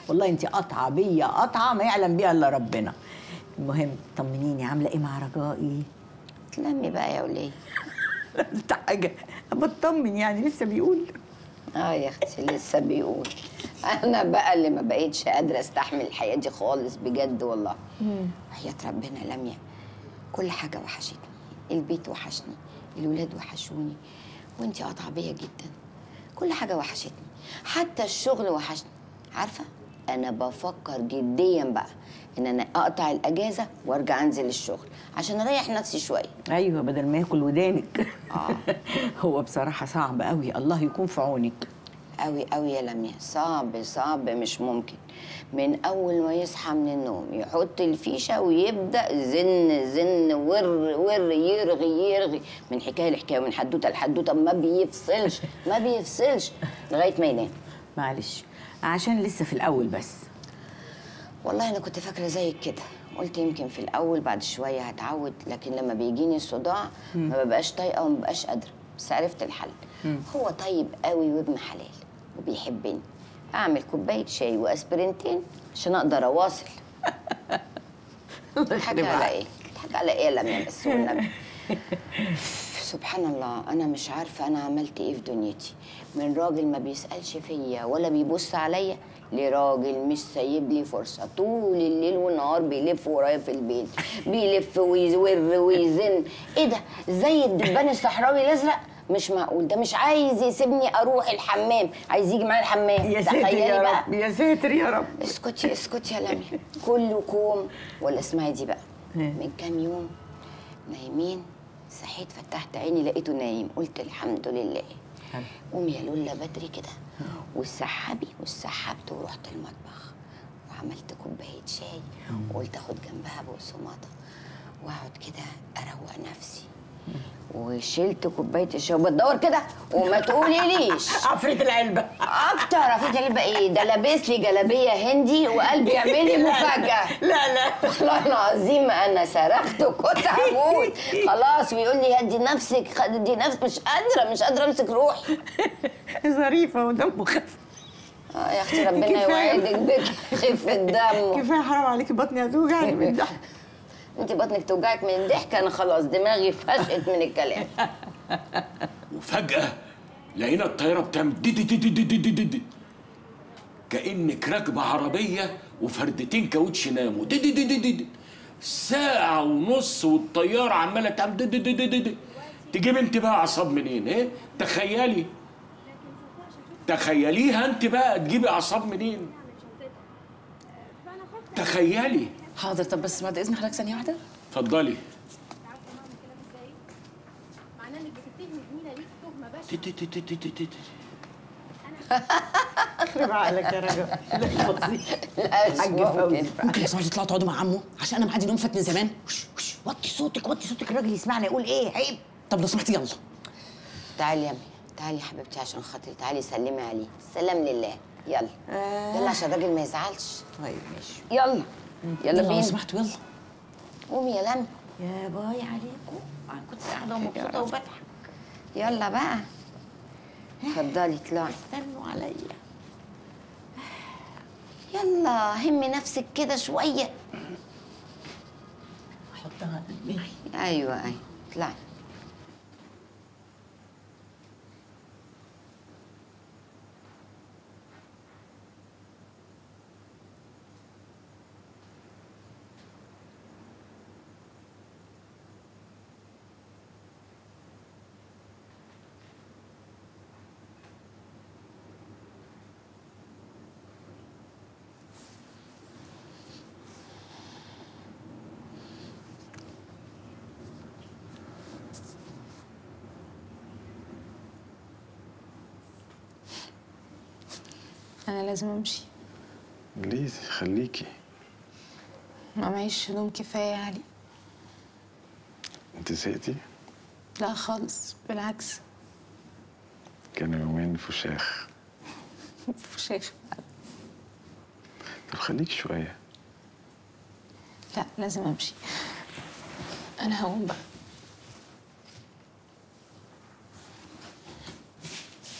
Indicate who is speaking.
Speaker 1: والله انت قطعه بيا قطعه ما يعلم بيها الا ربنا المهم طمنيني عامله ايه مع رجائي
Speaker 2: تلمي بقى يا وليه
Speaker 1: انت حاجه بطمن يعني لسه بيقول
Speaker 2: اه يا اختي لسه بيقول انا بقى اللي ما بقيتش قادره استحمل الحياه دي خالص بجد والله حياه ربنا لميا كل حاجه وحشتني البيت وحشني الولاد وحشوني وانتي قاطعه بيا جدا كل حاجه وحشتني حتى الشغل وحشني عارفه انا بفكر جديا بقى ان انا اقطع الاجازه وارجع انزل الشغل عشان اريح نفسي شويه
Speaker 1: ايوه بدل ما ياكل ودانك
Speaker 2: آه.
Speaker 1: هو بصراحه صعب قوي الله يكون في عونك
Speaker 2: قوي قوي يا لميا صعب صعب مش ممكن من اول ما يصحى من النوم يحط الفيشه ويبدا زن زن ور ور يرغي يرغي من حكايه لحكايه ومن حدوته لحدوته ما بيفصلش ما بيفصلش لغايه ما ينام
Speaker 1: معلش عشان لسه في الاول بس
Speaker 2: والله انا كنت فاكره زيك كده قلت يمكن في الاول بعد شويه هتعود لكن لما بيجيني الصداع ما ببقاش طايقه وما ببقاش قادره بس عرفت الحل هو طيب قوي وابن حلال وبيحبني اعمل كوبايه شاي واسبرينتين عشان اقدر اواصل تضحكي على ايه تضحكي على ايه يا لميا بس والنبي سبحان الله انا مش عارفه انا عملت ايه في دنيتي من راجل ما بيسالش فيا ولا بيبص عليا لراجل مش سايب لي فرصه طول الليل والنهار بيلف ورايا في البيت بيلف ويزور ويزن ايه ده زي الدبان الصحراوي الازرق مش معقول ده مش عايز يسيبني اروح الحمام عايز يجي معايا الحمام
Speaker 1: يا ساتر
Speaker 2: تخيلي
Speaker 1: يا
Speaker 2: بقى
Speaker 1: رب يا ساتر يا رب
Speaker 2: اسكتي اسكتي يا لميا كله كوم ولا اسمعي دي بقى
Speaker 1: إيه؟
Speaker 2: من كام يوم نايمين صحيت فتحت عيني لقيته نايم قلت الحمد لله
Speaker 1: حلو.
Speaker 2: قومي يا لولا بدري كده والسحابي والسحبت ورحت المطبخ وعملت كوبايه شاي وقلت اخد جنبها بقسماطه واقعد كده اروق نفسي وشلت كوبايه الشاي وبتدور كده وما تقوليليش
Speaker 1: عفريت العلبه
Speaker 2: اكتر عرفت اللي بقى ايه ده لابس لي جلابيه هندي وقلبي يعمل لي مفاجاه
Speaker 1: لا لا
Speaker 2: والله العظيم انا صرخت وكنت هموت خلاص ويقول لي هدي نفسك هدي نفسك مش قادره مش قادره امسك روحي
Speaker 1: ظريفه ودمه خفيف
Speaker 2: اه يا اختي ربنا
Speaker 1: كفاية.
Speaker 2: يوعدك بك خفه دم
Speaker 1: كفايه حرام عليكي بطني هتوجعني من الضحك
Speaker 2: انت بطنك توجعك من الضحك انا خلاص دماغي فشقت من الكلام
Speaker 3: وفجأة لقينا الطيارة بتعمل دي دي دي دي دي دي دي دي دي كأنك راكبة عربية وفردتين كاوتش ناموا دي دي دي دي دي دي ساعة ونص والطيارة عمالة تعمل دي دي دي دي دي دي تجيب انت بقى أعصاب منين ايه؟ تخيلي تخيليها انت بقى تجيبي أعصاب منين؟ تخيلي
Speaker 4: حاضر طب بس بعد اذن حضرتك ثانيه واحده
Speaker 3: اتفضلي
Speaker 5: معناه انك بتتهمي زميله ليك تهمه بشعه
Speaker 3: تي- تي- تي- تي- تي- تي- تي- تي.
Speaker 1: يخرب عقلك يا رجل لا فظيع
Speaker 2: لا مش
Speaker 1: حاج فوزي
Speaker 2: ممكن
Speaker 4: ممكن لو سمحتوا تطلعوا تقعدوا مع عمو عشان انا معادي نوم فات من زمان وش وش
Speaker 1: وطي صوتك وطي صوتك الراجل يسمعنا يقول ايه عيب
Speaker 4: طب لو سمحتي يلا
Speaker 2: تعالي يا مي تعالي يا حبيبتي عشان خاطري تعالي سلمي عليه سلام لله يلا يلا عشان الراجل ما يزعلش
Speaker 1: طيب ماشي
Speaker 2: يلا يلا
Speaker 4: لو
Speaker 2: بينا
Speaker 4: سمحتوا يلا
Speaker 2: قومي يا لمي
Speaker 1: يا باي عليكم انا كنت قاعده ومبسوطه وبضحك
Speaker 2: يلا بقى اتفضلي اطلعي
Speaker 1: استنوا عليا
Speaker 2: يلا همي نفسك كده شويه
Speaker 1: احطها على دماغي
Speaker 2: ايوه ايوه اطلعي
Speaker 6: انا لازم امشي
Speaker 7: ليه خليكي
Speaker 6: ما معيش هدوم كفايه يا علي
Speaker 7: انت زهقتي
Speaker 6: لا خالص بالعكس
Speaker 7: كانوا يومين فشاخ
Speaker 6: فشاخ
Speaker 7: طب خليكي شويه
Speaker 6: لا لازم امشي انا هقوم بقى